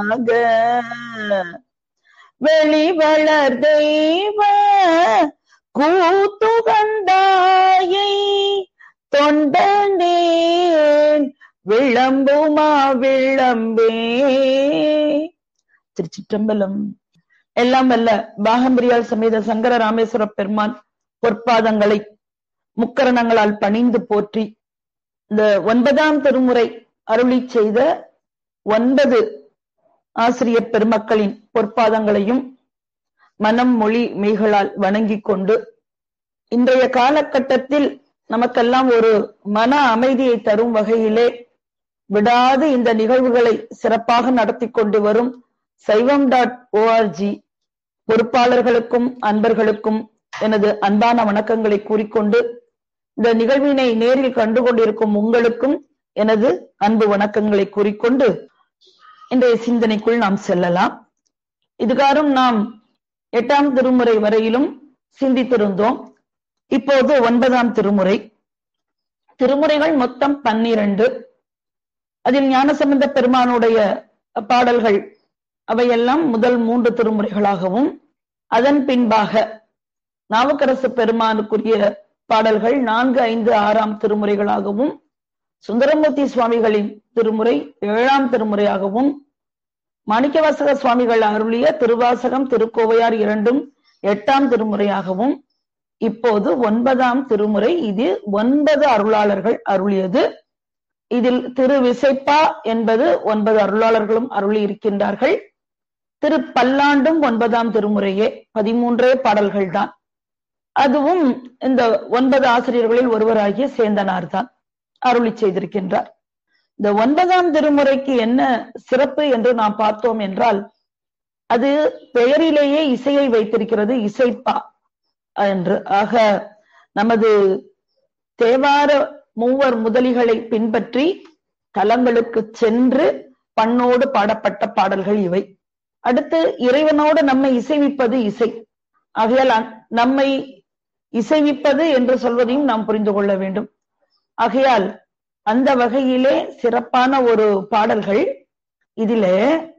வெளிவளர் தெய்வ கூத்துகந்தாயை தொண்டனேன் விளம்புமா விளம்பே திருச்சிற்றம்பலம் எல்லாம் வல்ல பாகம்பிரியால் சமேத சங்கர ராமேஸ்வர பெருமான் பொற்பாதங்களை முக்கரணங்களால் பணிந்து போற்றி இந்த ஒன்பதாம் திருமுறை அருளி செய்த ஒன்பது ஆசிரியர் பெருமக்களின் பொற்பாதங்களையும் மனம் மொழி மெய்களால் வணங்கிக் கொண்டு இன்றைய காலகட்டத்தில் நமக்கெல்லாம் ஒரு மன அமைதியை தரும் வகையிலே விடாது இந்த நிகழ்வுகளை சிறப்பாக நடத்தி கொண்டு வரும் சைவம் டாட் ஓஆர்ஜி பொறுப்பாளர்களுக்கும் அன்பர்களுக்கும் எனது அன்பான வணக்கங்களை கூறிக்கொண்டு இந்த நிகழ்வினை நேரில் கண்டு கொண்டிருக்கும் உங்களுக்கும் எனது அன்பு வணக்கங்களை கூறிக்கொண்டு இன்றைய சிந்தனைக்குள் நாம் செல்லலாம் இதுகாரும் நாம் எட்டாம் திருமுறை வரையிலும் சிந்தித்திருந்தோம் இப்போது ஒன்பதாம் திருமுறை திருமுறைகள் மொத்தம் பன்னிரண்டு அதில் ஞானசம்பந்த பெருமானுடைய பாடல்கள் அவையெல்லாம் முதல் மூன்று திருமுறைகளாகவும் அதன் பின்பாக நாவுக்கரசு பெருமானுக்குரிய பாடல்கள் நான்கு ஐந்து ஆறாம் திருமுறைகளாகவும் சுந்தரமூர்த்தி சுவாமிகளின் திருமுறை ஏழாம் திருமுறையாகவும் மாணிக்கவாசக சுவாமிகள் அருளிய திருவாசகம் திருக்கோவையார் இரண்டும் எட்டாம் திருமுறையாகவும் இப்போது ஒன்பதாம் திருமுறை இது ஒன்பது அருளாளர்கள் அருளியது இதில் திரு விசைப்பா என்பது ஒன்பது அருளாளர்களும் அருளி இருக்கின்றார்கள் திரு பல்லாண்டும் ஒன்பதாம் திருமுறையே பதிமூன்றே பாடல்கள் தான் அதுவும் இந்த ஒன்பது ஆசிரியர்களில் ஒருவராகிய சேந்தனார் தான் அருளி செய்திருக்கின்றார் இந்த ஒன்பதாம் திருமுறைக்கு என்ன சிறப்பு என்று நாம் பார்த்தோம் என்றால் அது பெயரிலேயே இசையை வைத்திருக்கிறது இசைப்பா என்று ஆக நமது தேவார மூவர் முதலிகளை பின்பற்றி தலங்களுக்கு சென்று பண்ணோடு பாடப்பட்ட பாடல்கள் இவை அடுத்து இறைவனோடு நம்மை இசைவிப்பது இசை ஆகையால் நம்மை இசைவிப்பது என்று சொல்வதையும் நாம் புரிந்து கொள்ள வேண்டும் ஆகையால் அந்த வகையிலே சிறப்பான ஒரு பாடல்கள் இதிலே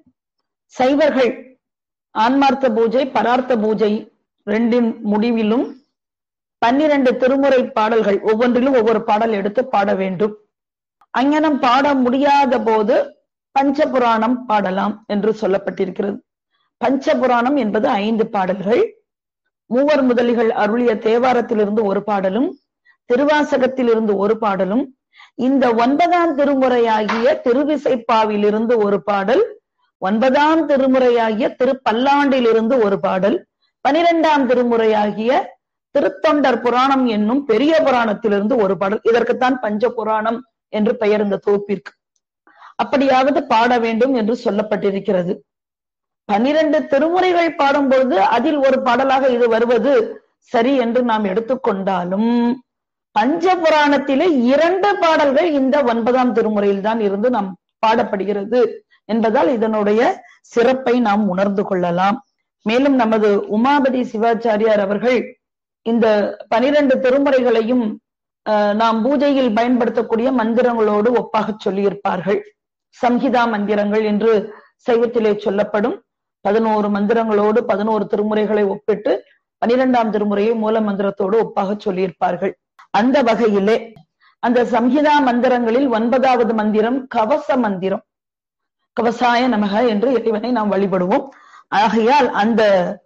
சைவர்கள் ஆன்மார்த்த பூஜை பரார்த்த பூஜை ரெண்டின் முடிவிலும் பன்னிரண்டு திருமுறை பாடல்கள் ஒவ்வொன்றிலும் ஒவ்வொரு பாடல் எடுத்து பாட வேண்டும் அங்ஙனம் பாட முடியாத போது பஞ்சபுராணம் பாடலாம் என்று சொல்லப்பட்டிருக்கிறது பஞ்சபுராணம் என்பது ஐந்து பாடல்கள் மூவர் முதலிகள் அருளிய தேவாரத்திலிருந்து ஒரு பாடலும் திருவாசகத்திலிருந்து ஒரு பாடலும் இந்த ஒன்பதாம் திருமுறையாகிய திருவிசைப்பாவிலிருந்து ஒரு பாடல் ஒன்பதாம் திருமுறையாகிய திருப்பல்லாண்டிலிருந்து ஒரு பாடல் பனிரெண்டாம் திருமுறையாகிய திருத்தொண்டர் புராணம் என்னும் பெரிய புராணத்திலிருந்து ஒரு பாடல் இதற்குத்தான் பஞ்ச புராணம் என்று பெயர் இந்த தொகுப்பிற்கு அப்படியாவது பாட வேண்டும் என்று சொல்லப்பட்டிருக்கிறது பனிரெண்டு திருமுறைகள் பாடும்பொழுது அதில் ஒரு பாடலாக இது வருவது சரி என்று நாம் எடுத்துக்கொண்டாலும் பஞ்ச புராணத்திலே இரண்டு பாடல்கள் இந்த ஒன்பதாம் திருமுறையில் தான் இருந்து நாம் பாடப்படுகிறது என்பதால் இதனுடைய சிறப்பை நாம் உணர்ந்து கொள்ளலாம் மேலும் நமது உமாபதி சிவாச்சாரியார் அவர்கள் இந்த பனிரெண்டு திருமுறைகளையும் நாம் பூஜையில் பயன்படுத்தக்கூடிய மந்திரங்களோடு ஒப்பாக சொல்லியிருப்பார்கள் சம்ஹிதா மந்திரங்கள் என்று சைவத்திலே சொல்லப்படும் பதினோரு மந்திரங்களோடு பதினோரு திருமுறைகளை ஒப்பிட்டு பனிரெண்டாம் திருமுறையை மூல மந்திரத்தோடு ஒப்பாக சொல்லியிருப்பார்கள் அந்த வகையிலே அந்த சம்ஹிதா மந்திரங்களில் ஒன்பதாவது மந்திரம் கவச மந்திரம் கவசாய நமக என்று இறைவனை நாம் வழிபடுவோம் ஆகையால் அந்த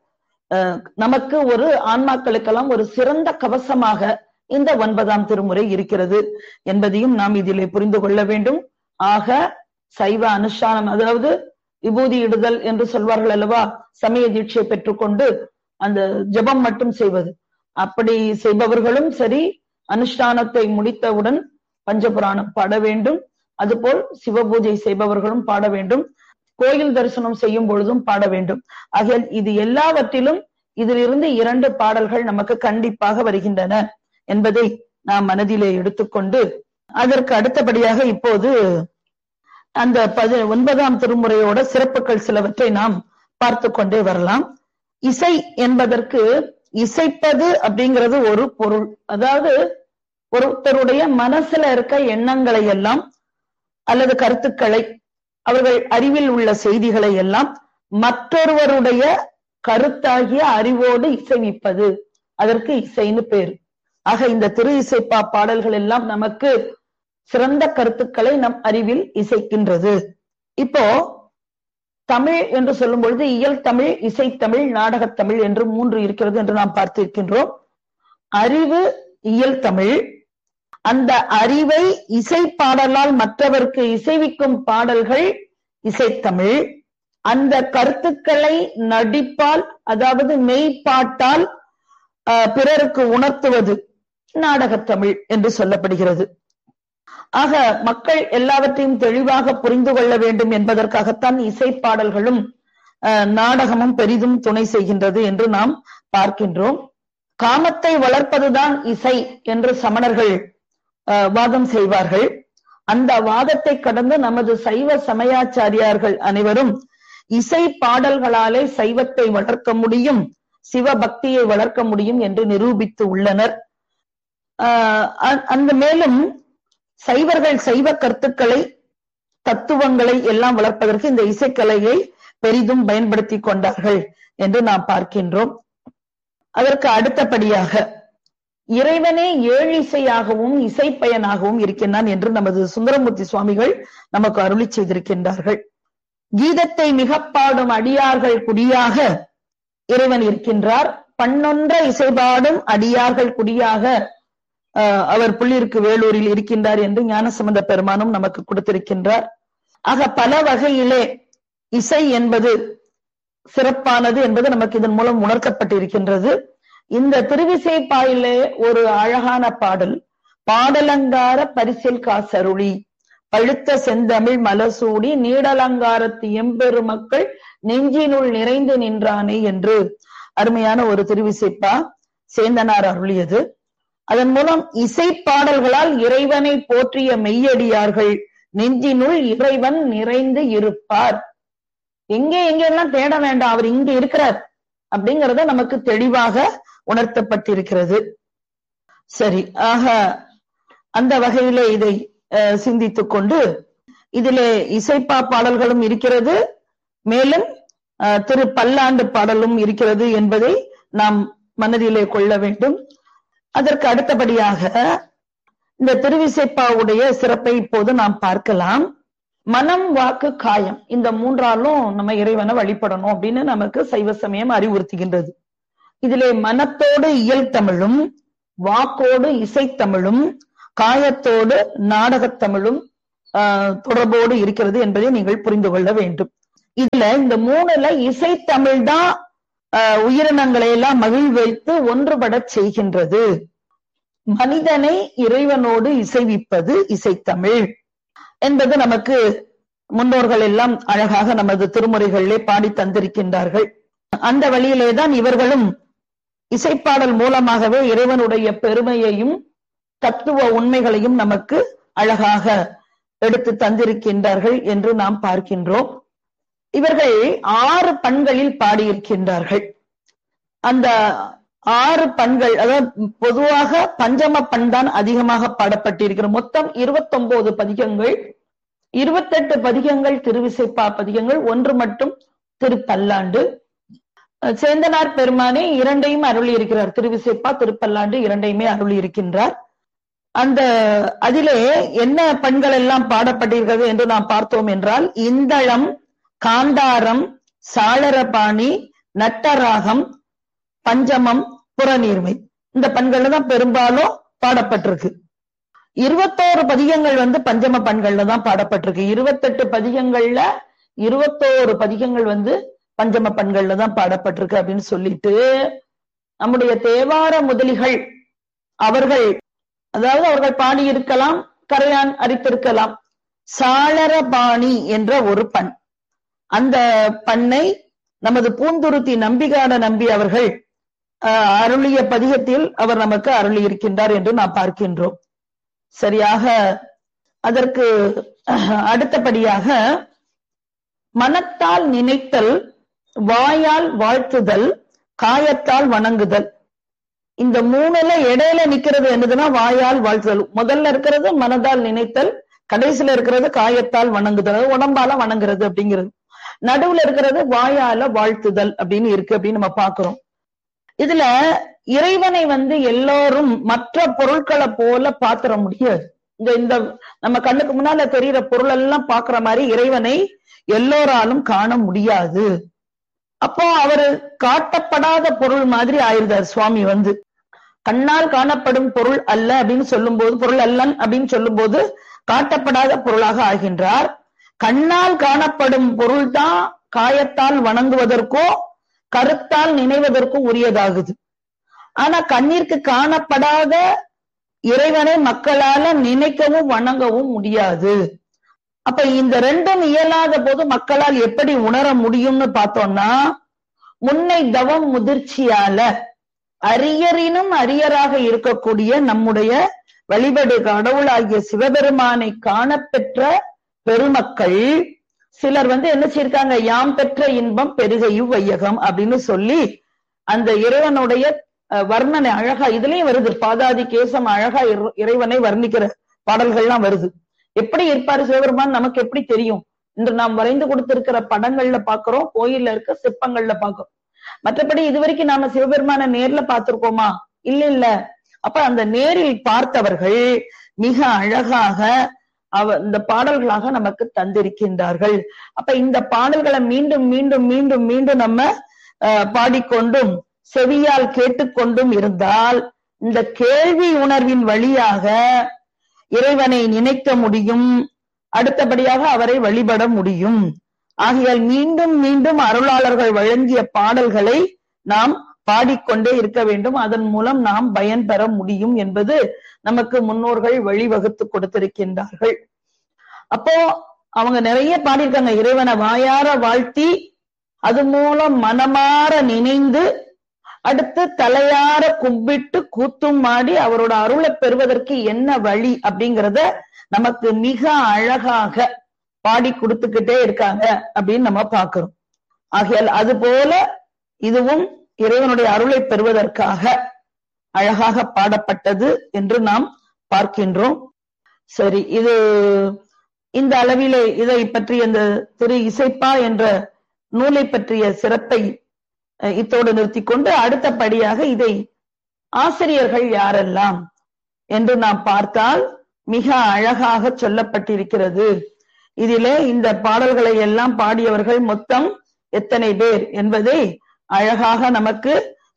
நமக்கு ஒரு ஆன்மாக்களுக்கெல்லாம் ஒரு சிறந்த கவசமாக இந்த ஒன்பதாம் திருமுறை இருக்கிறது என்பதையும் நாம் இதிலே புரிந்து கொள்ள வேண்டும் ஆக சைவ அனுஷ்டானம் அதாவது விபூதி இடுதல் என்று சொல்வார்கள் அல்லவா சமய தீட்சை பெற்றுக்கொண்டு அந்த ஜபம் மட்டும் செய்வது அப்படி செய்பவர்களும் சரி அனுஷ்டானத்தை முடித்தவுடன் பஞ்சபுராணம் பாட வேண்டும் அதுபோல் சிவபூஜை செய்பவர்களும் பாட வேண்டும் கோயில் தரிசனம் செய்யும் பொழுதும் பாட வேண்டும் ஆகிய இது எல்லாவற்றிலும் இதிலிருந்து இரண்டு பாடல்கள் நமக்கு கண்டிப்பாக வருகின்றன என்பதை நாம் மனதிலே எடுத்துக்கொண்டு அதற்கு அடுத்தபடியாக இப்போது அந்த பதி ஒன்பதாம் திருமுறையோட சிறப்புகள் சிலவற்றை நாம் பார்த்து கொண்டே வரலாம் இசை என்பதற்கு இசைப்பது அப்படிங்கிறது ஒரு பொருள் அதாவது ஒருத்தருடைய மனசுல இருக்க எண்ணங்களை எல்லாம் அல்லது கருத்துக்களை அவர்கள் அறிவில் உள்ள செய்திகளை எல்லாம் மற்றொருவருடைய கருத்தாகிய அறிவோடு இசைவிப்பது அதற்கு இசைன்னு பேர் ஆக இந்த திரு இசைப்பா பாடல்கள் எல்லாம் நமக்கு சிறந்த கருத்துக்களை நம் அறிவில் இசைக்கின்றது இப்போ தமிழ் என்று சொல்லும் பொழுது இயல் தமிழ் இசைத்தமிழ் நாடகத்தமிழ் என்று மூன்று இருக்கிறது என்று நாம் பார்த்திருக்கின்றோம் அறிவு இயல் தமிழ் அந்த அறிவை இசை பாடலால் மற்றவருக்கு இசைவிக்கும் பாடல்கள் இசைத்தமிழ் அந்த கருத்துக்களை நடிப்பால் அதாவது மெய்ப்பாட்டால் பிறருக்கு உணர்த்துவது நாடகத்தமிழ் என்று சொல்லப்படுகிறது ஆக மக்கள் எல்லாவற்றையும் தெளிவாக புரிந்து கொள்ள வேண்டும் என்பதற்காகத்தான் இசை பாடல்களும் நாடகமும் பெரிதும் துணை செய்கின்றது என்று நாம் பார்க்கின்றோம் காமத்தை வளர்ப்பதுதான் இசை என்று சமணர்கள் வாதம் செய்வார்கள் அந்த வாதத்தை கடந்து நமது சைவ சமயாச்சாரியார்கள் அனைவரும் இசை பாடல்களாலே சைவத்தை வளர்க்க முடியும் சிவபக்தியை வளர்க்க முடியும் என்று நிரூபித்து உள்ளனர் அந்த மேலும் சைவர்கள் சைவ கருத்துக்களை தத்துவங்களை எல்லாம் வளர்ப்பதற்கு இந்த இசைக்கலையை பெரிதும் பயன்படுத்தி கொண்டார்கள் என்று நாம் பார்க்கின்றோம் அதற்கு அடுத்தபடியாக இறைவனே ஏழிசையாகவும் இசைப்பயனாகவும் இருக்கின்றான் என்று நமது சுந்தரமூர்த்தி சுவாமிகள் நமக்கு அருளி செய்திருக்கின்றார்கள் கீதத்தை மிக பாடும் அடியார்கள் குடியாக இறைவன் இருக்கின்றார் பண்ணொன்ற இசைபாடும் அடியார்கள் குடியாக அவர் புள்ளிருக்கு வேலூரில் இருக்கின்றார் என்று ஞானசம்பந்த பெருமானும் நமக்கு கொடுத்திருக்கின்றார் ஆக பல வகையிலே இசை என்பது சிறப்பானது என்பது நமக்கு இதன் மூலம் உணர்த்தப்பட்டிருக்கின்றது இந்த திருவிசை பாயிலே ஒரு அழகான பாடல் பாடலங்கார பரிசில் காசருளி பழுத்த செந்தமிழ் மலசூடி நீடலங்காரத்து எம்பெரு மக்கள் நெஞ்சினுள் நிறைந்து நின்றானே என்று அருமையான ஒரு திருவிசைப்பா சேந்தனார் அருளியது அதன் மூலம் இசை பாடல்களால் இறைவனை போற்றிய மெய்யடியார்கள் நெஞ்சினுள் இறைவன் நிறைந்து இருப்பார் எங்கே எங்கெல்லாம் தேட வேண்டாம் அவர் இங்க இருக்கிறார் அப்படிங்கறத நமக்கு தெளிவாக உணர்த்தப்பட்டிருக்கிறது சரி ஆக அந்த வகையிலே இதை சிந்தித்துக் கொண்டு இதிலே இசைப்பா பாடல்களும் இருக்கிறது மேலும் திரு பல்லாண்டு பாடலும் இருக்கிறது என்பதை நாம் மனதிலே கொள்ள வேண்டும் அதற்கு அடுத்தபடியாக இந்த திருவிசைப்பாவுடைய சிறப்பை இப்போது நாம் பார்க்கலாம் மனம் வாக்கு காயம் இந்த மூன்றாலும் நம்ம இறைவனை வழிபடணும் அப்படின்னு நமக்கு சைவ சமயம் அறிவுறுத்துகின்றது இதிலே மனத்தோடு இயல் தமிழும் வாக்கோடு இசைத்தமிழும் காயத்தோடு நாடகத்தமிழும் தொடர்போடு இருக்கிறது என்பதை நீங்கள் புரிந்து கொள்ள வேண்டும் இதுல இந்த மூணுல இசைத்தமிழ் தான் உயிரினங்களை எல்லாம் மகிழ் வைத்து ஒன்றுபட செய்கின்றது மனிதனை இறைவனோடு இசைவிப்பது இசைத்தமிழ் என்பது நமக்கு முன்னோர்கள் எல்லாம் அழகாக நமது திருமுறைகளிலே பாடி தந்திருக்கின்றார்கள் அந்த வழியிலே தான் இவர்களும் இசைப்பாடல் மூலமாகவே இறைவனுடைய பெருமையையும் தத்துவ உண்மைகளையும் நமக்கு அழகாக எடுத்து தந்திருக்கின்றார்கள் என்று நாம் பார்க்கின்றோம் இவர்கள் ஆறு பண்களில் பாடியிருக்கின்றார்கள் அந்த ஆறு பண்கள் அதாவது பொதுவாக பஞ்சம பண் தான் அதிகமாக பாடப்பட்டிருக்கிற மொத்தம் இருபத்தி ஒன்பது பதிகங்கள் இருபத்தெட்டு பதிகங்கள் திருவிசைப்பா பதிகங்கள் ஒன்று மட்டும் திருப்பல்லாண்டு சேந்தனார் பெருமானே இரண்டையும் அருளி இருக்கிறார் திருவிசைப்பா திருப்பல்லாண்டு இரண்டையுமே அருளி இருக்கின்றார் அந்த அதிலே என்ன பண்கள் எல்லாம் பாடப்பட்டிருக்கிறது என்று நாம் பார்த்தோம் என்றால் இந்தளம் காந்தாரம் சாளரபாணி நட்டராகம் பஞ்சமம் புறநீர்மை இந்த பண்கள்ல தான் பெரும்பாலும் பாடப்பட்டிருக்கு இருபத்தோரு பதிகங்கள் வந்து பஞ்சம பண்கள்ல தான் பாடப்பட்டிருக்கு இருபத்தெட்டு பதிகங்கள்ல இருபத்தோரு பதிகங்கள் வந்து பஞ்சம பண்கள்ல தான் பாடப்பட்டிருக்கு அப்படின்னு சொல்லிட்டு நம்முடைய தேவார முதலிகள் அவர்கள் அதாவது அவர்கள் பாடியிருக்கலாம் கரையான் அரித்திருக்கலாம் சாளரபாணி என்ற ஒரு பண் அந்த பண்ணை நமது பூந்துருத்தி நம்பிகாட நம்பி அவர்கள் அருளிய பதிகத்தில் அவர் நமக்கு அருளி இருக்கின்றார் என்று நாம் பார்க்கின்றோம் சரியாக அதற்கு அடுத்தபடியாக மனத்தால் நினைத்தல் வாயால் வாழ்த்துதல் காயத்தால் வணங்குதல் இந்த மூணுல இடையில நிக்கிறது என்னதுன்னா வாயால் வாழ்த்துதல் முதல்ல இருக்கிறது மனதால் நினைத்தல் கடைசியில இருக்கிறது காயத்தால் வணங்குதல் அதாவது உடம்பால வணங்குறது அப்படிங்கிறது நடுவுல இருக்கிறது வாயால வாழ்த்துதல் அப்படின்னு இருக்கு அப்படின்னு நம்ம பாக்குறோம் இதுல இறைவனை வந்து எல்லோரும் மற்ற பொருட்களை போல பாத்திர முடியாது இந்த இந்த நம்ம கண்ணுக்கு முன்னால தெரியிற பொருள் எல்லாம் பாக்குற மாதிரி இறைவனை எல்லோராலும் காண முடியாது அப்போ அவரு காட்டப்படாத பொருள் மாதிரி ஆயிருந்தார் சுவாமி வந்து கண்ணால் காணப்படும் பொருள் அல்ல அப்படின்னு சொல்லும் போது பொருள் அல்லன் அப்படின்னு சொல்லும் போது காட்டப்படாத பொருளாக ஆகின்றார் கண்ணால் காணப்படும் பொருள் தான் காயத்தால் வணங்குவதற்கோ கருத்தால் நினைவதற்கோ உரியதாகுது ஆனா கண்ணிற்கு காணப்படாத இறைவனை மக்களால நினைக்கவும் வணங்கவும் முடியாது அப்ப இந்த ரெண்டும் இயலாத போது மக்களால் எப்படி உணர முடியும்னு பார்த்தோம்னா முன்னை தவம் முதிர்ச்சியால அரியரினும் அரியராக இருக்கக்கூடிய நம்முடைய வழிபடு கடவுளாகிய சிவபெருமானை காணப்பெற்ற பெருமக்கள் சிலர் வந்து என்ன செய்யிருக்காங்க யாம் பெற்ற இன்பம் பெருகையும் வையகம் அப்படின்னு சொல்லி அந்த இறைவனுடைய வர்ணனை அழகா இதுலயும் வருது பாதாதி கேசம் அழகா இறைவனை வர்ணிக்கிற பாடல்கள்லாம் வருது எப்படி இருப்பாரு சிவபெருமான் நமக்கு எப்படி தெரியும் இன்று நாம் வரைந்து கொடுத்திருக்கிற படங்கள்ல பாக்குறோம் கோயில்ல இருக்க சிற்பங்கள்ல பாக்குறோம் மற்றபடி இதுவரைக்கும் நாம சிவபெருமான நேர்ல பார்த்திருக்கோமா இல்ல இல்ல அப்ப அந்த நேரில் பார்த்தவர்கள் மிக அழகாக அவ இந்த பாடல்களாக நமக்கு தந்திருக்கின்றார்கள் அப்ப இந்த பாடல்களை மீண்டும் மீண்டும் மீண்டும் மீண்டும் நம்ம பாடிக்கொண்டும் செவியால் கேட்டுக்கொண்டும் இருந்தால் இந்த கேள்வி உணர்வின் வழியாக இறைவனை நினைக்க முடியும் அடுத்தபடியாக அவரை வழிபட முடியும் ஆகையால் மீண்டும் மீண்டும் அருளாளர்கள் வழங்கிய பாடல்களை நாம் பாடிக்கொண்டே இருக்க வேண்டும் அதன் மூலம் நாம் பயன் பெற முடியும் என்பது நமக்கு முன்னோர்கள் வழிவகுத்து கொடுத்திருக்கின்றார்கள் அப்போ அவங்க நிறைய பாடியிருக்காங்க இறைவனை வாயார வாழ்த்தி அது மூலம் மனமாற நினைந்து அடுத்து தலையார கும்பிட்டு கூத்தும் மாடி அவரோட அருளை பெறுவதற்கு என்ன வழி அப்படிங்கிறத நமக்கு மிக அழகாக பாடி கொடுத்துக்கிட்டே இருக்காங்க அப்படின்னு நம்ம பாக்குறோம் ஆகையால் அது போல இதுவும் இறைவனுடைய அருளை பெறுவதற்காக அழகாக பாடப்பட்டது என்று நாம் பார்க்கின்றோம் சரி இது இந்த அளவிலே இதை பற்றிய இந்த திரு இசைப்பா என்ற நூலை பற்றிய சிறப்பை இத்தோடு நிறுத்தி கொண்டு அடுத்தபடியாக இதை ஆசிரியர்கள் யாரெல்லாம் என்று நாம் பார்த்தால் மிக அழகாக சொல்லப்பட்டிருக்கிறது இதிலே இந்த பாடல்களை எல்லாம் பாடியவர்கள் மொத்தம் எத்தனை பேர் என்பதை அழகாக நமக்கு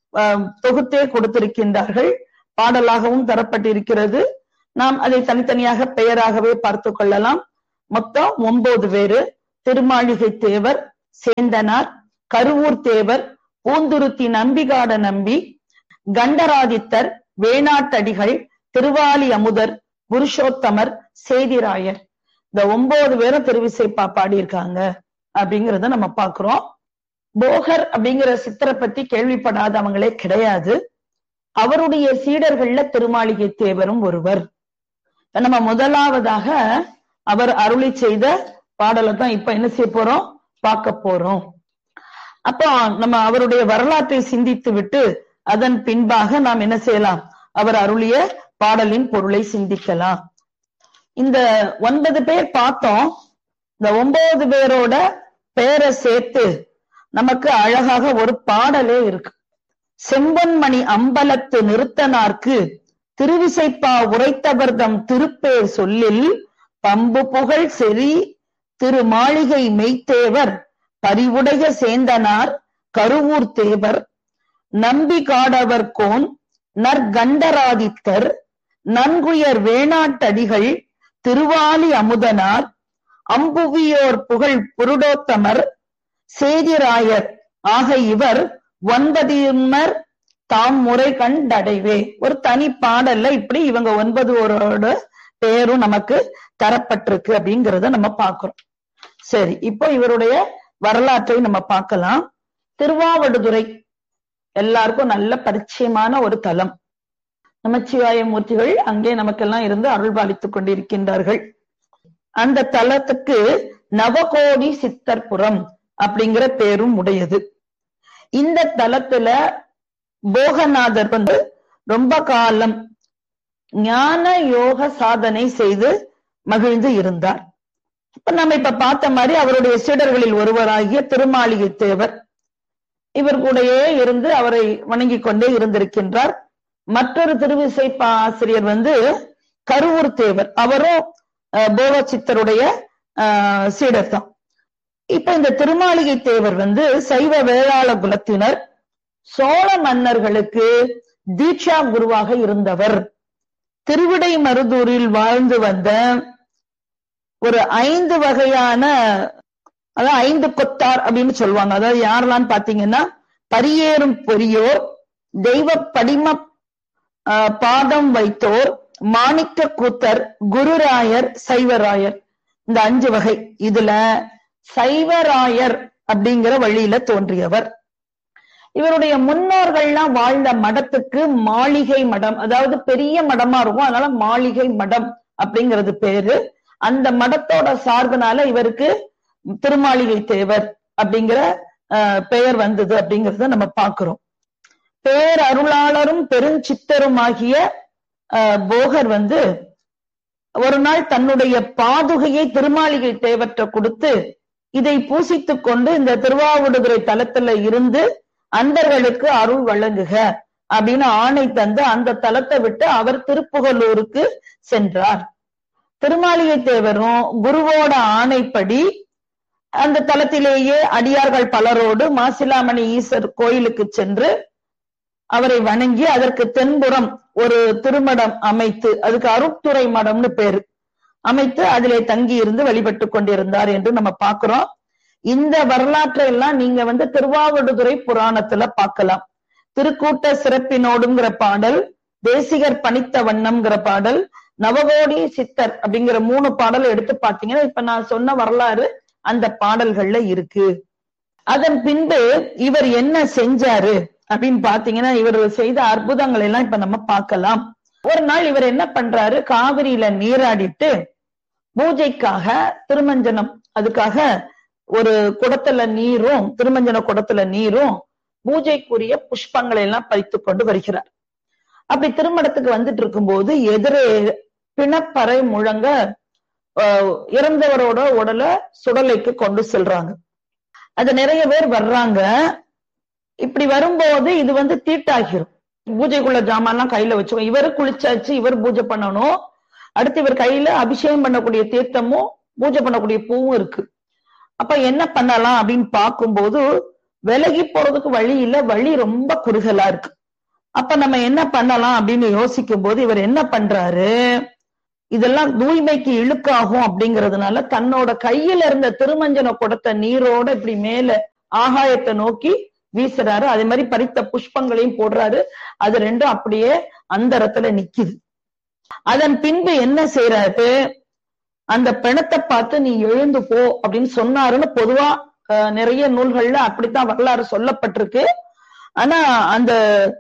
தொகுத்தே கொடுத்திருக்கின்றார்கள் பாடலாகவும் தரப்பட்டிருக்கிறது நாம் அதை தனித்தனியாக பெயராகவே பார்த்து கொள்ளலாம் மொத்தம் ஒன்பது பேரு திருமாளிகை தேவர் சேந்தனார் கருவூர் தேவர் பூந்துருத்தி நம்பிகாட நம்பி கண்டராதித்தர் வேணாட்டடிகள் திருவாலி அமுதர் புருஷோத்தமர் சேதிராயர் இந்த ஒன்பது பேரும் திருவிசைப்பா பாடியிருக்காங்க அப்படிங்கறத நம்ம பாக்குறோம் போகர் அப்படிங்கிற சித்தரை பத்தி கேள்விப்படாதவங்களே கிடையாது அவருடைய சீடர்கள்ல திருமாளிகை தேவரும் ஒருவர் நம்ம முதலாவதாக அவர் அருளி செய்த பாடலை தான் இப்ப என்ன செய்ய போறோம் பார்க்க போறோம் அப்போ நம்ம அவருடைய வரலாற்றை சிந்தித்து விட்டு அதன் பின்பாக நாம் என்ன செய்யலாம் அவர் அருளிய பாடலின் பொருளை சிந்திக்கலாம் இந்த ஒன்பது பேர் பார்த்தோம் இந்த ஒன்பது பேரோட பேரை சேர்த்து நமக்கு அழகாக ஒரு பாடலே இருக்கு செம்பொன்மணி அம்பலத்து நிறுத்தனார்க்கு திருவிசைப்பா உரைத்தவர்தம் திருப்பேர் சொல்லில் பம்பு புகழ் செறி திரு மாளிகை மெய்த்தேவர் பரிவுடைய சேந்தனார் கருவூர் தேவர் நம்பி காடவர் கோன் நற்கண்டராதித்தர் நன்குயர் வேணாட்டடிகள் திருவாலி அமுதனார் அம்புவியோர் புகழ் புருடோத்தமர் சேதிராயர் ஆக இவர் ஒன்பதின்மர் தாம் முறை கண்டடைவே ஒரு தனி பாடல்ல இப்படி இவங்க ஒன்பதுவரோட பேரும் நமக்கு தரப்பட்டிருக்கு அப்படிங்கறத நம்ம பார்க்கிறோம் சரி இப்போ இவருடைய வரலாற்றை நம்ம பார்க்கலாம் திருவாவடுதுறை எல்லாருக்கும் நல்ல பரிச்சயமான ஒரு தலம் நமச்சிவாய மூர்த்திகள் அங்கே நமக்கெல்லாம் இருந்து அருள்பாலித்துக் கொண்டிருக்கின்றார்கள் அந்த தலத்துக்கு நவகோடி சித்தர்புரம் அப்படிங்கிற பேரும் உடையது இந்த தலத்துல போகநாதர் வந்து ரொம்ப காலம் ஞான யோக சாதனை செய்து மகிழ்ந்து இருந்தார் இப்ப நம்ம இப்ப பார்த்த மாதிரி அவருடைய சீடர்களில் ஒருவராகிய திருமாளிகை தேவர் இவர் கூடயே இருந்து அவரை வணங்கிக் கொண்டே இருந்திருக்கின்றார் மற்றொரு திருவிசை ஆசிரியர் வந்து கருவூர் தேவர் அவரும் போவச்சித்தருடைய சீடர் தான் இப்ப இந்த திருமாளிகை தேவர் வந்து சைவ வேளாள குலத்தினர் சோழ மன்னர்களுக்கு தீட்சா குருவாக இருந்தவர் திருவிடை மருதூரில் வாழ்ந்து வந்த ஒரு ஐந்து வகையான அதாவது ஐந்து கொத்தார் அப்படின்னு சொல்லுவாங்க அதாவது யாரெல்லாம் பாத்தீங்கன்னா பரியேறும் பொரியோர் தெய்வ படிம பாதம் வைத்தோர் மாணிக்க கூத்தர் குருராயர் சைவராயர் இந்த அஞ்சு வகை இதுல சைவராயர் அப்படிங்கிற வழியில தோன்றியவர் இவருடைய முன்னோர்கள்லாம் வாழ்ந்த மடத்துக்கு மாளிகை மடம் அதாவது பெரிய மடமா இருக்கும் அதனால மாளிகை மடம் அப்படிங்கிறது பேரு அந்த மடத்தோட சார்புனால இவருக்கு திருமாளிகை தேவர் அப்படிங்கிற பெயர் வந்தது அப்படிங்கறத நம்ம பாக்குறோம் பேர் அருளாளரும் பெருஞ்சித்தருமாகிய போகர் வந்து ஒரு நாள் தன்னுடைய பாதுகையை திருமாளிகை தேவற்ற கொடுத்து இதை பூசித்துக் கொண்டு இந்த திருவாவடுதுறை தலத்துல இருந்து அன்பர்களுக்கு அருள் வழங்குக அப்படின்னு ஆணை தந்து அந்த தலத்தை விட்டு அவர் திருப்புகலூருக்கு சென்றார் திருமாளிகை தேவரும் குருவோட ஆணைப்படி அந்த தலத்திலேயே அடியார்கள் பலரோடு மாசிலாமணி ஈசர் கோயிலுக்கு சென்று அவரை வணங்கி அதற்கு தென்புறம் ஒரு திருமடம் அமைத்து அதுக்கு அருட்துறை மடம்னு பேரு அமைத்து அதிலே தங்கி இருந்து வழிபட்டு கொண்டிருந்தார் என்று நம்ம பாக்குறோம் இந்த வரலாற்றை எல்லாம் நீங்க வந்து திருவாவடுதுறை புராணத்துல பார்க்கலாம் திருக்கூட்ட சிறப்பினோடுங்கிற பாடல் தேசிகர் பணித்த வண்ணம்ங்கிற பாடல் நவகோடி சித்தர் அப்படிங்கிற மூணு பாடல் எடுத்து பாத்தீங்கன்னா இப்ப நான் சொன்ன வரலாறு அந்த பாடல்கள்ல இருக்கு அதன் பின்பு இவர் என்ன செஞ்சாரு அப்படின்னு பாத்தீங்கன்னா இவர் செய்த அற்புதங்கள் எல்லாம் இப்ப நம்ம பார்க்கலாம் ஒரு நாள் இவர் என்ன பண்றாரு காவிரியில நீராடிட்டு பூஜைக்காக திருமஞ்சனம் அதுக்காக ஒரு குடத்துல நீரும் திருமஞ்சன குடத்துல நீரும் பூஜைக்குரிய புஷ்பங்களை எல்லாம் பறித்து கொண்டு வருகிறார் அப்படி திருமணத்துக்கு வந்துட்டு இருக்கும்போது எதிரே பிணப்பறை முழங்க இறந்தவரோட உடலை சுடலைக்கு கொண்டு செல்றாங்க அது நிறைய பேர் வர்றாங்க இப்படி வரும்போது இது வந்து தீட்டாகிரும் பூஜைக்குள்ள ஜாமான்லாம் கையில வச்சுக்கோ இவரு குளிச்சாச்சு இவர் பூஜை பண்ணணும் அடுத்து இவர் கையில அபிஷேகம் பண்ணக்கூடிய தீர்த்தமும் பூஜை பண்ணக்கூடிய பூவும் இருக்கு அப்ப என்ன பண்ணலாம் அப்படின்னு பார்க்கும்போது விலகி போறதுக்கு வழி இல்ல வழி ரொம்ப குறுகலா இருக்கு அப்ப நம்ம என்ன பண்ணலாம் அப்படின்னு யோசிக்கும் போது இவர் என்ன பண்றாரு இதெல்லாம் தூய்மைக்கு இழுக்காகும் அப்படிங்கறதுனால தன்னோட கையில இருந்த திருமஞ்சன கொடுத்த நீரோட இப்படி மேல ஆகாயத்தை நோக்கி வீசுறாரு அதே மாதிரி பறித்த புஷ்பங்களையும் போடுறாரு அது ரெண்டும் அப்படியே அந்த இடத்துல நிக்குது அதன் பின்பு என்ன செய்யறாரு அந்த பிணத்தை பார்த்து நீ எழுந்து போ அப்படின்னு சொன்னாருன்னு பொதுவா நிறைய நூல்கள்ல அப்படித்தான் வரலாறு சொல்லப்பட்டிருக்கு ஆனா அந்த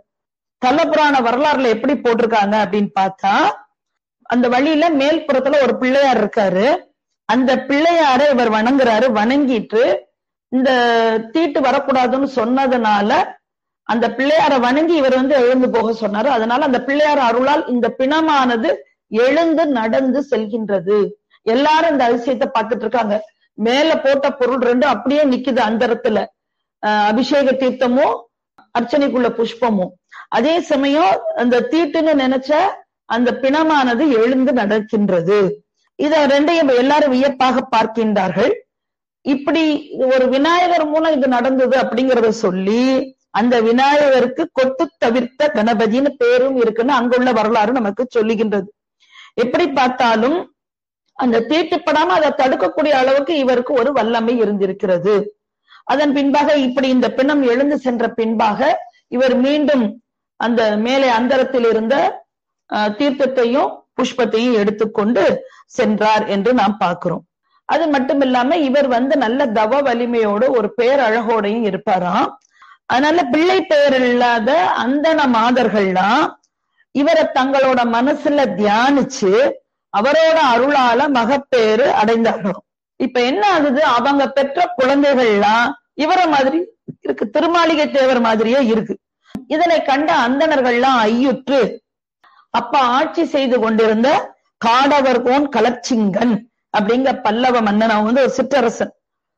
தலபுராண வரலாறுல எப்படி போட்டிருக்காங்க அப்படின்னு பார்த்தா அந்த வழியில மேல் புறத்துல ஒரு பிள்ளையார் இருக்காரு அந்த பிள்ளையார இவர் வணங்குறாரு வணங்கிட்டு இந்த தீட்டு வரக்கூடாதுன்னு சொன்னதுனால அந்த பிள்ளையார வணங்கி இவர் வந்து எழுந்து போக சொன்னாரு அதனால அந்த பிள்ளையார் அருளால் இந்த பிணமானது எழுந்து நடந்து செல்கின்றது எல்லாரும் இந்த அதிசயத்தை பார்த்துட்டு இருக்காங்க மேல போட்ட பொருள் ரெண்டு அப்படியே நிக்குது அந்த இடத்துல அபிஷேக தீர்த்தமும் அர்ச்சனைக்குள்ள புஷ்பமும் அதே சமயம் அந்த தீட்டுன்னு நினைச்ச அந்த பிணமானது எழுந்து நடக்கின்றது இத ரெண்டையும் எல்லாரும் வியப்பாக பார்க்கின்றார்கள் இப்படி ஒரு விநாயகர் மூலம் இது நடந்தது அப்படிங்கறத சொல்லி அந்த விநாயகருக்கு கொத்து தவிர்த்த கணபதினு பேரும் இருக்குன்னு அங்குள்ள வரலாறு நமக்கு சொல்லுகின்றது எப்படி பார்த்தாலும் அந்த தீட்டுப்படாம அதை தடுக்கக்கூடிய அளவுக்கு இவருக்கு ஒரு வல்லமை இருந்திருக்கிறது அதன் பின்பாக இப்படி இந்த பிணம் எழுந்து சென்ற பின்பாக இவர் மீண்டும் அந்த மேலே அந்தரத்தில் இருந்த தீர்த்தத்தையும் புஷ்பத்தையும் எடுத்துக்கொண்டு சென்றார் என்று நாம் பார்க்கிறோம் அது மட்டும் இல்லாம இவர் வந்து நல்ல தவ வலிமையோடு ஒரு பேரழகோடையும் இருப்பாராம் அதனால பிள்ளை பெயர் இல்லாத அந்தன மாதர்கள்லாம் இவரை தங்களோட மனசுல தியானிச்சு அவரோட அருளால மகப்பேறு அடைந்தார்களாம் இப்ப என்ன ஆகுது அவங்க பெற்ற குழந்தைகள்லாம் இவர மாதிரி இருக்கு திருமாளிகை தேவர் மாதிரியே இருக்கு இதனை கண்ட அந்தணர்கள்லாம் ஐயுற்று அப்ப ஆட்சி செய்து கொண்டிருந்த காடவர்கோன் கலர்ச்சிங்கன் அப்படிங்கிற பல்லவ மன்னன் அவன் வந்து ஒரு சிற்றரசன்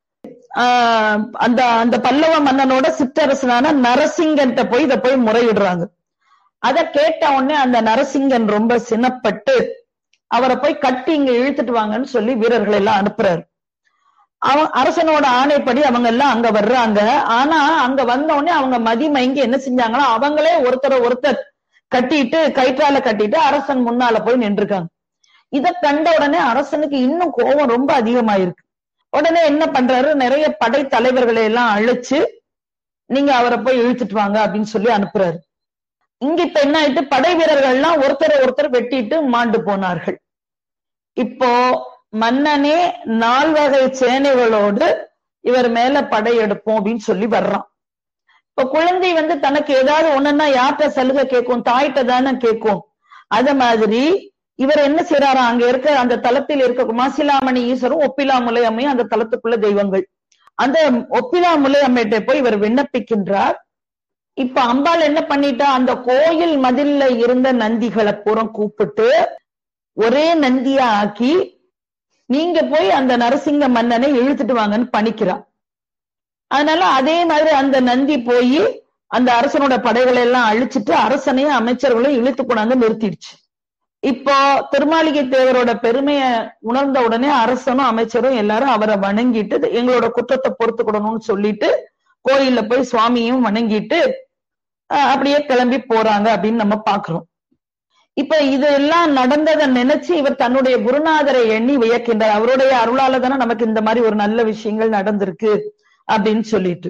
ஆஹ் அந்த அந்த பல்லவ மன்னனோட சிற்றரசனான நரசிங்கன்ட்ட போய் இத போய் முறையிடுறாங்க அத கேட்ட உடனே அந்த நரசிங்கன் ரொம்ப சினப்பட்டு அவரை போய் கட்டி இங்க இழுத்துட்டு வாங்கன்னு சொல்லி வீரர்களை எல்லாம் அனுப்புறாரு அவன் அரசனோட ஆணைப்படி அவங்க எல்லாம் அங்க வர்றாங்க ஆனா அங்க வந்த உடனே அவங்க மதிமயங்கி என்ன செஞ்சாங்களோ அவங்களே ஒருத்தரை ஒருத்தர் கட்டிட்டு கயிற்றால கட்டிட்டு அரசன் முன்னால போய் நின்றுருக்காங்க இத கண்ட உடனே அரசனுக்கு இன்னும் கோபம் ரொம்ப அதிகமாயிருக்கு உடனே என்ன பண்றாரு நிறைய படை தலைவர்களை எல்லாம் அழைச்சு நீங்க அவரை போய் இழுத்துட்டு வாங்க அப்படின்னு சொல்லி அனுப்புறாரு இங்க இப்ப என்ன ஆயிட்டு படை வீரர்கள் எல்லாம் ஒருத்தரை ஒருத்தர் வெட்டிட்டு மாண்டு போனார்கள் இப்போ மன்னனே நால்வகை சேனைகளோடு இவர் மேல படையெடுப்போம் அப்படின்னு சொல்லி வர்றான் இப்ப குழந்தை வந்து தனக்கு ஏதாவது ஒண்ணுன்னா யார்கிட்ட சலுகை கேட்கும் தாயிட்ட தானே கேட்கும் அத மாதிரி இவர் என்ன செய்யறாரா அங்க இருக்க அந்த தலத்தில் இருக்க மாசிலாமணி ஈஸ்வரும் ஒப்பிலா முலையம்மையும் அந்த தலத்துக்குள்ள தெய்வங்கள் அந்த ஒப்பிலா முலையம்மையிட்ட போய் இவர் விண்ணப்பிக்கின்றார் இப்ப அம்பாள் என்ன பண்ணிட்டா அந்த கோயில் மதில்ல இருந்த நந்திகளை பூரம் கூப்பிட்டு ஒரே நந்தியா ஆக்கி நீங்க போய் அந்த நரசிங்க மன்னனை இழுத்துட்டு வாங்கன்னு பணிக்கிறா அதனால அதே மாதிரி அந்த நந்தி போய் அந்த அரசனோட படைகளை எல்லாம் அழிச்சிட்டு அரசனையும் அமைச்சர்களையும் இழுத்து கொண்டாந்து நிறுத்திடுச்சு இப்போ திருமாளிகை தேவரோட பெருமையை உணர்ந்த உடனே அரசனும் அமைச்சரும் எல்லாரும் அவரை வணங்கிட்டு எங்களோட குற்றத்தை பொறுத்துக்கிடணும்னு சொல்லிட்டு கோயில்ல போய் சுவாமியும் வணங்கிட்டு அப்படியே கிளம்பி போறாங்க அப்படின்னு நம்ம பாக்குறோம் இப்ப இதெல்லாம் நடந்ததை நினைச்சு இவர் தன்னுடைய குருநாதரை எண்ணி வியக்கின்றார் அவருடைய அருளால தானே நமக்கு இந்த மாதிரி ஒரு நல்ல விஷயங்கள் நடந்திருக்கு அப்படின்னு சொல்லிட்டு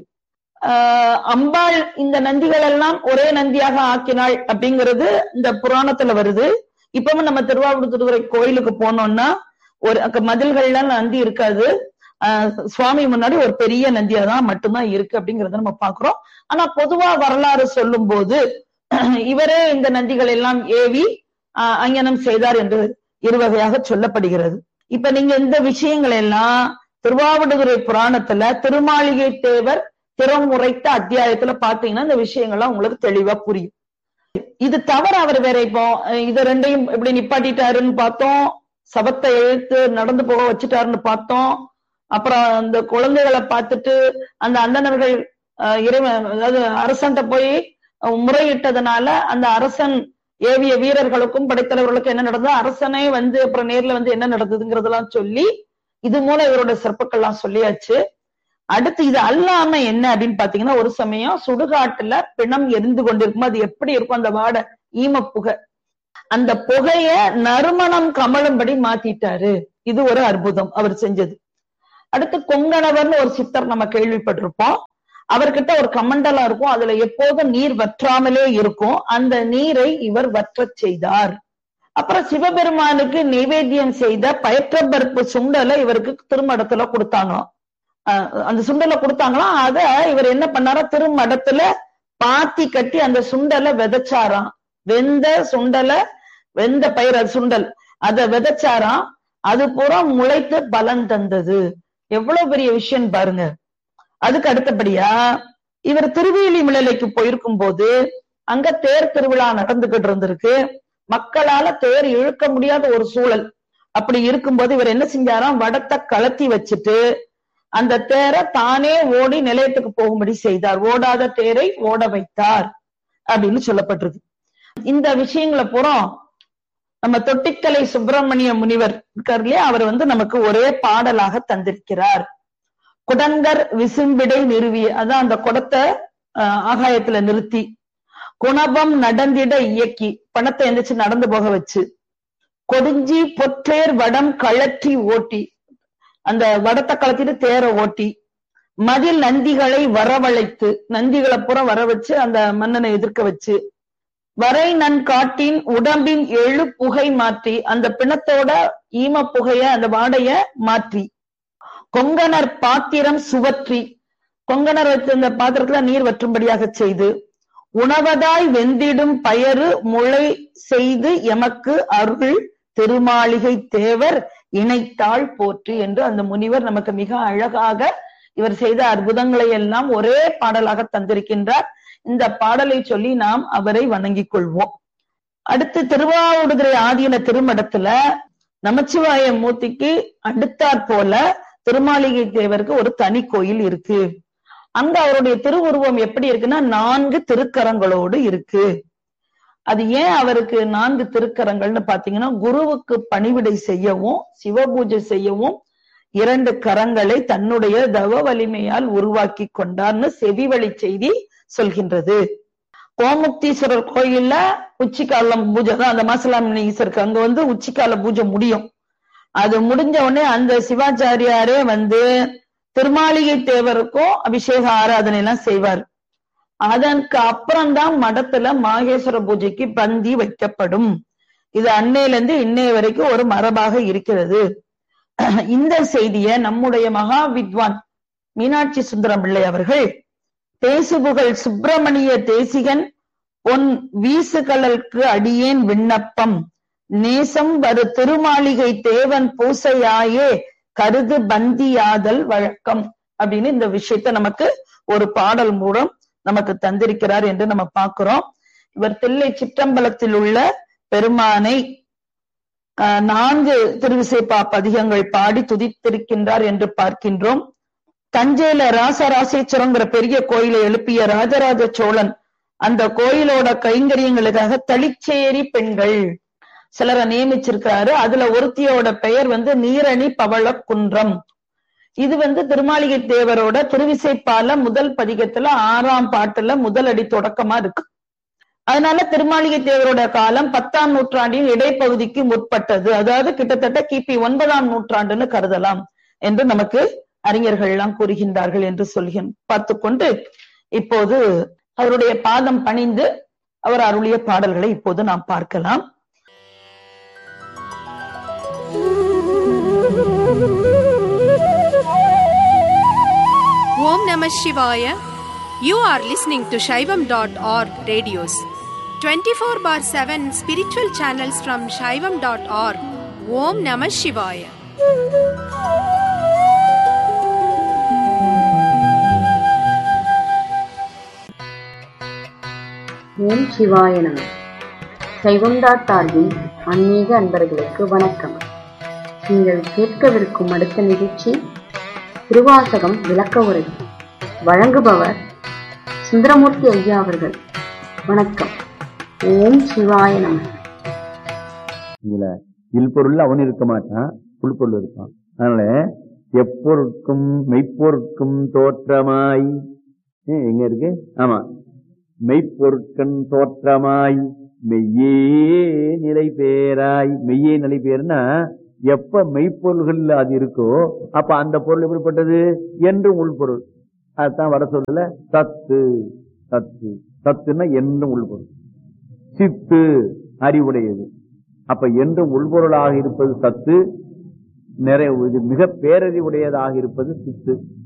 ஆஹ் அம்பாள் இந்த நந்திகள் எல்லாம் ஒரே நந்தியாக ஆக்கினாள் அப்படிங்கிறது இந்த புராணத்துல வருது இப்பவும் நம்ம திருவாவூர் கோயிலுக்கு போனோம்னா ஒரு மதில்கள்லாம் நந்தி இருக்காது சுவாமி முன்னாடி ஒரு பெரிய நந்தியா தான் மட்டும்தான் இருக்கு அப்படிங்கறத நம்ம பாக்குறோம் ஆனா பொதுவா வரலாறு சொல்லும் போது இவரே இந்த நந்திகள் எல்லாம் ஏவி அங்கனம் செய்தார் என்று இருவகையாக சொல்லப்படுகிறது இப்ப நீங்க இந்த விஷயங்கள் எல்லாம் திருவாவடுதுறை புராணத்துல திருமாளிகை தேவர் திறம் உரைத்த அத்தியாயத்துல பாத்தீங்கன்னா இந்த விஷயங்கள்லாம் உங்களுக்கு தெளிவா புரியும் இது தவிர அவர் வேற இப்போ இத ரெண்டையும் இப்படி நிப்பாட்டிட்டாருன்னு பார்த்தோம் சபத்தை எழுத்து நடந்து போக வச்சுட்டாருன்னு பார்த்தோம் அப்புறம் அந்த குழந்தைகளை பார்த்துட்டு அந்த அந்தணர்கள் இறைவன் அதாவது அரசன்ட்ட போய் முறையிட்டதுனால அந்த அரசன் ஏவிய வீரர்களுக்கும் படைத்தலைவர்களுக்கும் என்ன நடந்தது அரசனே வந்து அப்புறம் நேர்ல வந்து என்ன நடந்ததுங்கிறதெல்லாம் சொல்லி இது மூலம் இவரோட சிறப்புக்கள்லாம் சொல்லியாச்சு அடுத்து இது அல்லாம என்ன அப்படின்னு பாத்தீங்கன்னா ஒரு சமயம் சுடுகாட்டுல பிணம் எரிந்து கொண்டிருக்கும் அது எப்படி இருக்கும் அந்த வாடை ஈம புகை அந்த புகைய நறுமணம் கமழும்படி மாத்திட்டாரு இது ஒரு அற்புதம் அவர் செஞ்சது அடுத்து கொங்கணவர்னு ஒரு சித்தர் நம்ம கேள்விப்பட்டிருப்போம் அவர்கிட்ட ஒரு கமண்டலம் இருக்கும் அதுல எப்போதும் நீர் வற்றாமலே இருக்கும் அந்த நீரை இவர் வற்றச் செய்தார் அப்புறம் சிவபெருமானுக்கு நைவேத்தியம் செய்த பயற்றப்பருப்பு சுண்டலை இவருக்கு திருமடத்துல கொடுத்தாங்களாம் அந்த சுண்டலை கொடுத்தாங்களாம் அத இவர் என்ன பண்ணாரா திருமடத்துல பாத்தி கட்டி அந்த சுண்டலை விதைச்சாராம் வெந்த சுண்டலை வெந்த பயிர் அது சுண்டல் அத விதைச்சாராம் அது பூரா முளைத்து பலன் தந்தது எவ்வளவு பெரிய விஷயம் பாருங்க அதுக்கு அடுத்தபடியா இவர் திருவேலி மிளலைக்கு போயிருக்கும் போது அங்க தேர் திருவிழா நடந்துகிட்டு இருந்திருக்கு மக்களால தேர் இழுக்க முடியாத ஒரு சூழல் அப்படி இருக்கும்போது இவர் என்ன செஞ்சாராம் வடத்தை கலத்தி வச்சுட்டு அந்த தேரை தானே ஓடி நிலையத்துக்கு போகும்படி செய்தார் ஓடாத தேரை ஓட வைத்தார் அப்படின்னு சொல்லப்பட்டிருக்கு இந்த விஷயங்களை புறம் நம்ம தொட்டிக்கலை சுப்பிரமணிய முனிவர் இருக்கார் இல்லையா அவர் வந்து நமக்கு ஒரே பாடலாக தந்திருக்கிறார் குடங்கர் விசும்பிடை நிறுவி அதான் அந்த குடத்தை ஆகாயத்துல நிறுத்தி குணபம் நடந்திட இயக்கி பணத்தை எந்திரிச்சு நடந்து போக வச்சு கொடுஞ்சி பொற்றேர் வடம் கழற்றி ஓட்டி அந்த வடத்தை கலத்திட்டு தேரை ஓட்டி மதில் நந்திகளை வரவழைத்து நந்திகளை புறம் வர வச்சு அந்த மன்னனை எதிர்க்க வச்சு வரை நன் காட்டின் உடம்பின் எழு புகை மாற்றி அந்த பிணத்தோட ஈம புகைய அந்த வாடைய மாற்றி கொங்கணர் பாத்திரம் சுவற்றி கொங்கணர் வச்சிருந்த பாத்திரத்துல நீர் வற்றும்படியாக செய்து உணவதாய் வெந்திடும் பயறு முளை செய்து எமக்கு அருள் திருமாளிகை தேவர் இணைத்தாள் போற்றி என்று அந்த முனிவர் நமக்கு மிக அழகாக இவர் செய்த அற்புதங்களை எல்லாம் ஒரே பாடலாக தந்திருக்கின்றார் இந்த பாடலை சொல்லி நாம் அவரை வணங்கிக் கொள்வோம் அடுத்து திருவாவூடுதுறை ஆதீன திருமடத்துல நமச்சிவாய மூர்த்திக்கு அடுத்தாற் போல திருமாளிகை தேவருக்கு ஒரு தனி கோயில் இருக்கு அங்க அவருடைய திருவுருவம் எப்படி இருக்குன்னா நான்கு திருக்கரங்களோடு இருக்கு அது ஏன் அவருக்கு நான்கு திருக்கரங்கள்னு பாத்தீங்கன்னா குருவுக்கு பணிவிடை செய்யவும் சிவபூஜை செய்யவும் இரண்டு கரங்களை தன்னுடைய தவ வலிமையால் உருவாக்கி கொண்டார்னு செவிவழி செய்தி சொல்கின்றது கோமுக்தீஸ்வரர் கோயில்ல உச்சிக்காலம் பூஜை தான் அந்த மாசலாமணி ஈஸ்வருக்கு அங்க வந்து உச்சிக்கால பூஜை முடியும் அது முடிஞ்ச உடனே அந்த சிவாச்சாரியாரே வந்து திருமாளிகை தேவருக்கும் அபிஷேக ஆராதனை எல்லாம் செய்வார் அதற்கு அப்புறம்தான் மடத்துல மாகேஸ்வர பூஜைக்கு பந்தி வைக்கப்படும் இது அன்னையில இருந்து இன்னைய வரைக்கும் ஒரு மரபாக இருக்கிறது இந்த செய்திய நம்முடைய மகா வித்வான் மீனாட்சி சுந்தரம் பிள்ளை அவர்கள் தேசுபுகழ் சுப்பிரமணிய தேசிகன் பொன் வீசுகலருக்கு அடியேன் விண்ணப்பம் நேசம் வரு திருமாளிகை தேவன் பூசையாயே கருது பந்தியாதல் வழக்கம் அப்படின்னு இந்த விஷயத்த நமக்கு ஒரு பாடல் மூலம் நமக்கு தந்திருக்கிறார் என்று நம்ம பார்க்கிறோம் இவர் தில்லை சிற்றம்பலத்தில் உள்ள பெருமானை நான்கு திருவிசைப்பா பதிகங்கள் பாடி துதித்திருக்கின்றார் என்று பார்க்கின்றோம் தஞ்சையில ராசராசேஸ்வரங்கிற பெரிய கோயிலை எழுப்பிய ராஜராஜ சோழன் அந்த கோயிலோட கைங்கரியங்களுக்காக தளிச்சேரி பெண்கள் சிலரை நியமிச்சிருக்காரு அதுல ஒருத்தியோட பெயர் வந்து நீரணி பவள குன்றம் இது வந்து திருமாளிகை தேவரோட திருவிசைப்பால முதல் பதிகத்துல ஆறாம் பாட்டுல முதல் அடி தொடக்கமா இருக்கு அதனால திருமாளிகை தேவரோட காலம் பத்தாம் நூற்றாண்டின் இடைப்பகுதிக்கு முற்பட்டது அதாவது கிட்டத்தட்ட கிபி ஒன்பதாம் நூற்றாண்டுன்னு கருதலாம் என்று நமக்கு அறிஞர்கள் எல்லாம் கூறுகின்றார்கள் என்று சொல்கின் பார்த்து கொண்டு இப்போது அவருடைய பாதம் பணிந்து அவர் அருளிய பாடல்களை இப்போது நாம் பார்க்கலாம் Om Namah Shivaya. You are listening to Shaivam.org radios. 24 bar 7 spiritual channels from Shaivam.org. Om Namah Shivaya. ஓம் சிவாய நம சைவம்டாட் சார்பின் ஆன்மீக அன்பர்களுக்கு வணக்கம் நீங்கள் கேட்கவிருக்கும் அடுத்த நிகழ்ச்சி திருவாசகம் விளக்க உரை வழங்குபவர் சுந்தரமூர்த்தி ஐயா அவர்கள் வணக்கம் ஓம் சிவாய நம இதுல இல்பொருள் அவன் இருக்க மாட்டான் உள்பொருள் இருப்பான் அதனால எப்பொருட்கும் மெய்ப்பொருட்கும் தோற்றமாய் ஏ, எங்க இருக்கு ஆமா மெய்ப்பொருட்கண் தோற்றமாய் மெய்யே நிலை பேராய் மெய்யே நிலை பேர்னா எப்ப மெய்ப்பொருள்கள் அது இருக்கோ அப்ப அந்த பொருள் எப்படிப்பட்டது என்றும் உள்பொருள் அதுதான் வட சொல்லல சத்து சத்து சத்துன்னா என்றும் உள்பொருள் சித்து அறிவுடையது அப்ப என்றும் உள்பொருளாக இருப்பது சத்து நிறைய இது மிக பேரறிவுடையதாக இருப்பது சித்து